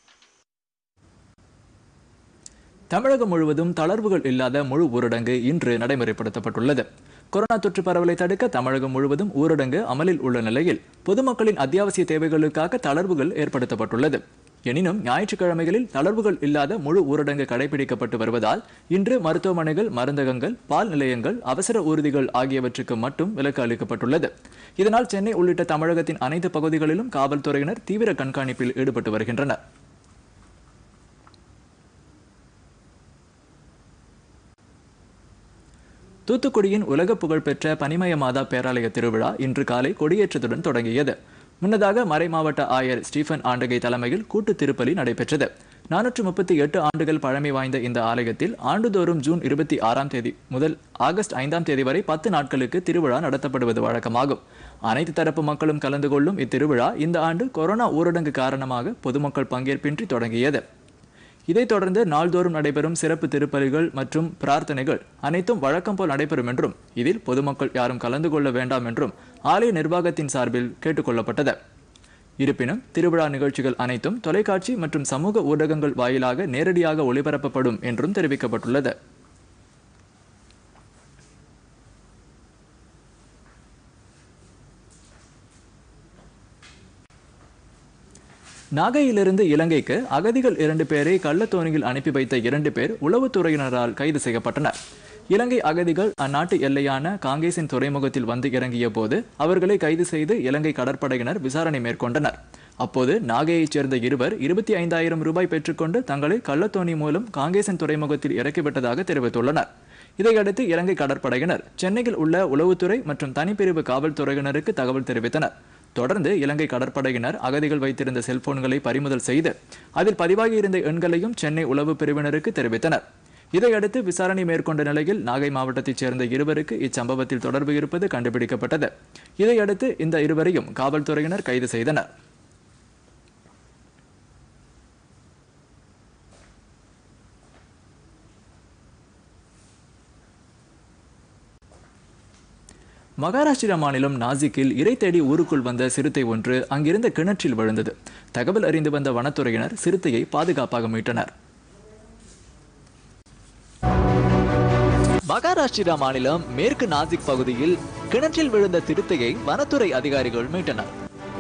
தமிழகம் முழுவதும் தளர்வுகள் இல்லாத முழு ஊரடங்கு இன்று நடைமுறைப்படுத்தப்பட்டுள்ளது கொரோனா தொற்று பரவலை தடுக்க தமிழகம் முழுவதும் ஊரடங்கு அமலில் உள்ள நிலையில் பொதுமக்களின் அத்தியாவசிய தேவைகளுக்காக தளர்வுகள் ஏற்படுத்தப்பட்டுள்ளது எனினும் ஞாயிற்றுக்கிழமைகளில் தளர்வுகள் இல்லாத முழு ஊரடங்கு கடைபிடிக்கப்பட்டு வருவதால் இன்று மருத்துவமனைகள் மருந்தகங்கள் பால் நிலையங்கள் அவசர ஊர்திகள் ஆகியவற்றுக்கு மட்டும் விலக்கு அளிக்கப்பட்டுள்ளது இதனால் சென்னை உள்ளிட்ட தமிழகத்தின் அனைத்து பகுதிகளிலும் காவல்துறையினர் தீவிர கண்காணிப்பில் ஈடுபட்டு வருகின்றனர் தூத்துக்குடியின் உலக புகழ்பெற்ற பனிமய மாதா பேராலய திருவிழா இன்று காலை கொடியேற்றத்துடன் தொடங்கியது முன்னதாக மறை மாவட்ட ஆயர் ஸ்டீஃபன் ஆண்டகை தலைமையில் கூட்டு திருப்பலி நடைபெற்றது நானூற்று முப்பத்தி எட்டு ஆண்டுகள் பழமை வாய்ந்த இந்த ஆலயத்தில் ஆண்டுதோறும் ஜூன் இருபத்தி ஆறாம் தேதி முதல் ஆகஸ்ட் ஐந்தாம் தேதி வரை பத்து நாட்களுக்கு திருவிழா நடத்தப்படுவது வழக்கமாகும் அனைத்து தரப்பு மக்களும் கலந்து கொள்ளும் இத்திருவிழா இந்த ஆண்டு கொரோனா ஊரடங்கு காரணமாக பொதுமக்கள் பங்கேற்பின்றி தொடங்கியது இதைத் தொடர்ந்து நாள்தோறும் நடைபெறும் சிறப்பு திருப்பலிகள் மற்றும் பிரார்த்தனைகள் அனைத்தும் வழக்கம் போல் நடைபெறும் என்றும் இதில் பொதுமக்கள் யாரும் கலந்து கொள்ள வேண்டாம் என்றும் ஆலய நிர்வாகத்தின் சார்பில் கேட்டுக்கொள்ளப்பட்டது இருப்பினும் திருவிழா நிகழ்ச்சிகள் அனைத்தும் தொலைக்காட்சி மற்றும் சமூக ஊடகங்கள் வாயிலாக நேரடியாக ஒளிபரப்பப்படும் என்றும் தெரிவிக்கப்பட்டுள்ளது நாகையிலிருந்து இலங்கைக்கு அகதிகள் இரண்டு பேரை கள்ளத்தோணியில் அனுப்பி வைத்த இரண்டு பேர் உளவுத்துறையினரால் கைது செய்யப்பட்டனர் இலங்கை அகதிகள் அந்நாட்டு எல்லையான காங்கேசின் துறைமுகத்தில் வந்து இறங்கிய போது அவர்களை கைது செய்து இலங்கை கடற்படையினர் விசாரணை மேற்கொண்டனர் அப்போது நாகையைச் சேர்ந்த இருவர் இருபத்தி ஐந்தாயிரம் ரூபாய் பெற்றுக்கொண்டு தங்களை கள்ளத்தோணி மூலம் காங்கேசன் துறைமுகத்தில் இறக்கிவிட்டதாக தெரிவித்துள்ளனர் இதையடுத்து இலங்கை கடற்படையினர் சென்னையில் உள்ள உளவுத்துறை மற்றும் தனிப்பிரிவு காவல்துறையினருக்கு தகவல் தெரிவித்தனர் தொடர்ந்து இலங்கை கடற்படையினர் அகதிகள் வைத்திருந்த செல்போன்களை பறிமுதல் செய்து அதில் பதிவாகியிருந்த எண்களையும் சென்னை உளவு பிரிவினருக்கு தெரிவித்தனர் இதையடுத்து விசாரணை மேற்கொண்ட நிலையில் நாகை மாவட்டத்தைச் சேர்ந்த இருவருக்கு இச்சம்பவத்தில் தொடர்பு இருப்பது கண்டுபிடிக்கப்பட்டது இதையடுத்து இந்த இருவரையும் காவல்துறையினர் கைது செய்தனர் மகாராஷ்டிரா மாநிலம் நாசிக்கில் இறை தேடி ஊருக்குள் வந்த சிறுத்தை ஒன்று அங்கிருந்த கிணற்றில் விழுந்தது தகவல் அறிந்து வந்த வனத்துறையினர் சிறுத்தையை பாதுகாப்பாக மீட்டனர் மகாராஷ்டிரா மாநிலம் மேற்கு நாசிக் பகுதியில் கிணற்றில் விழுந்த சிறுத்தையை வனத்துறை அதிகாரிகள் மீட்டனர்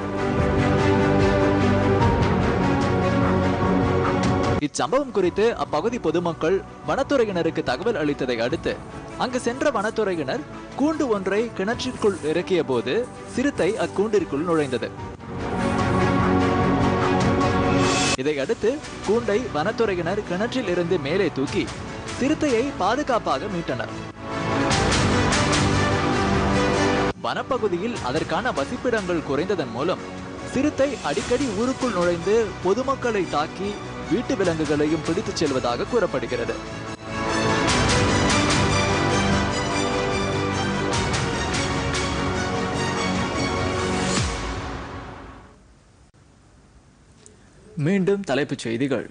இச்சம்பவம் குறித்து அப்பகுதி பொதுமக்கள் வனத்துறையினருக்கு தகவல் அளித்ததை அடுத்து அங்கு சென்ற வனத்துறையினர் கூண்டு ஒன்றை கிணற்றிற்குள் இறக்கிய போது சிறுத்தை அக்கூண்டிற்குள் நுழைந்தது இதையடுத்து கூண்டை வனத்துறையினர் கிணற்றில் இருந்து மேலே தூக்கி சிறுத்தையை பாதுகாப்பாக மீட்டனர் வனப்பகுதியில் அதற்கான வசிப்பிடங்கள் குறைந்ததன் மூலம் சிறுத்தை அடிக்கடி ஊருக்குள் நுழைந்து பொதுமக்களை தாக்கி வீட்டு விலங்குகளையும் பிடித்துச் செல்வதாக கூறப்படுகிறது மீண்டும் தலைப்புச் செய்திகள்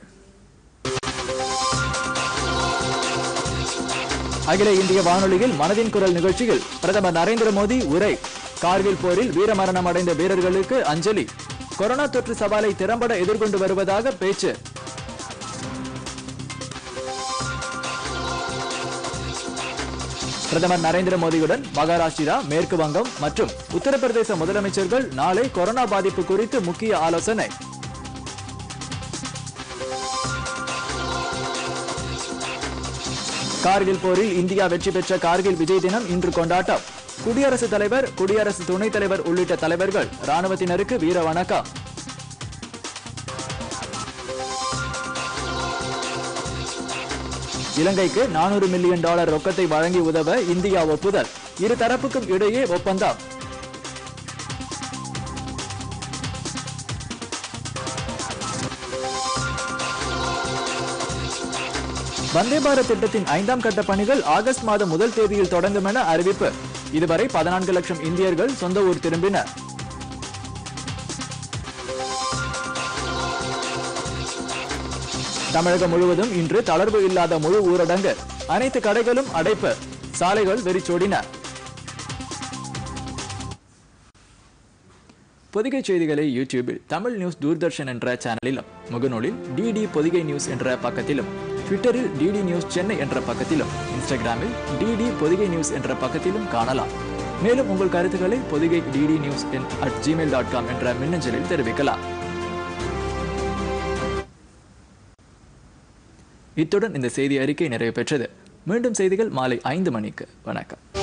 அகில இந்திய வானொலியில் மனதின் குரல் நிகழ்ச்சியில் பிரதமர் நரேந்திர மோடி உரை கார்கில் போரில் வீரமரணம் அடைந்த வீரர்களுக்கு அஞ்சலி கொரோனா தொற்று சவாலை திறம்பட எதிர்கொண்டு வருவதாக பேச்சு பிரதமர் நரேந்திர மோடியுடன் மகாராஷ்டிரா மேற்கு வங்கம் மற்றும் உத்தரப்பிரதேச முதலமைச்சர்கள் நாளை கொரோனா பாதிப்பு குறித்து முக்கிய ஆலோசனை கார்கில் போரில் இந்தியா வெற்றி பெற்ற கார்கில் விஜய் தினம் இன்று கொண்டாட்டம் குடியரசுத் தலைவர் குடியரசு துணைத் தலைவர் உள்ளிட்ட தலைவர்கள் ராணுவத்தினருக்கு வீர வணக்கம் இலங்கைக்கு நானூறு மில்லியன் டாலர் ரொக்கத்தை வழங்கி உதவ இந்தியா ஒப்புதல் இரு தரப்புக்கும் இடையே ஒப்பந்தம் வந்தே பாரத் திட்டத்தின் ஐந்தாம் கட்ட பணிகள் ஆகஸ்ட் மாதம் முதல் தேதியில் தொடங்கும் என அறிவிப்பு இதுவரை பதினான்கு லட்சம் இந்தியர்கள் சொந்த ஊர் திரும்பினர் தமிழகம் முழுவதும் இன்று தளர்வு இல்லாத முழு ஊரடங்கு அனைத்து கடைகளும் அடைப்பு சாலைகள் வெறிச்சோடின பொதிகை செய்திகளை யூடியூபில் தமிழ் நியூஸ் தூர்தர்ஷன் என்ற சேனலிலும் முகநூலில் டிடி பொதிகை நியூஸ் என்ற பக்கத்திலும் ட்விட்டரில் டிடி நியூஸ் சென்னை என்ற பக்கத்திலும் இன்ஸ்டாகிராமில் டிடி பொதிகை நியூஸ் என்ற பக்கத்திலும் காணலாம் மேலும் உங்கள் கருத்துக்களை Podhigai DD news at Gmail dot com என்ற மின்னஞ்சலில் தெரிவிக்கலாம் இத்துடன் இந்த செய்தி அறிக்கை நிறைவு பெற்றது மீண்டும் செய்திகள் மாலை ஐந்து மணிக்கு வணக்கம்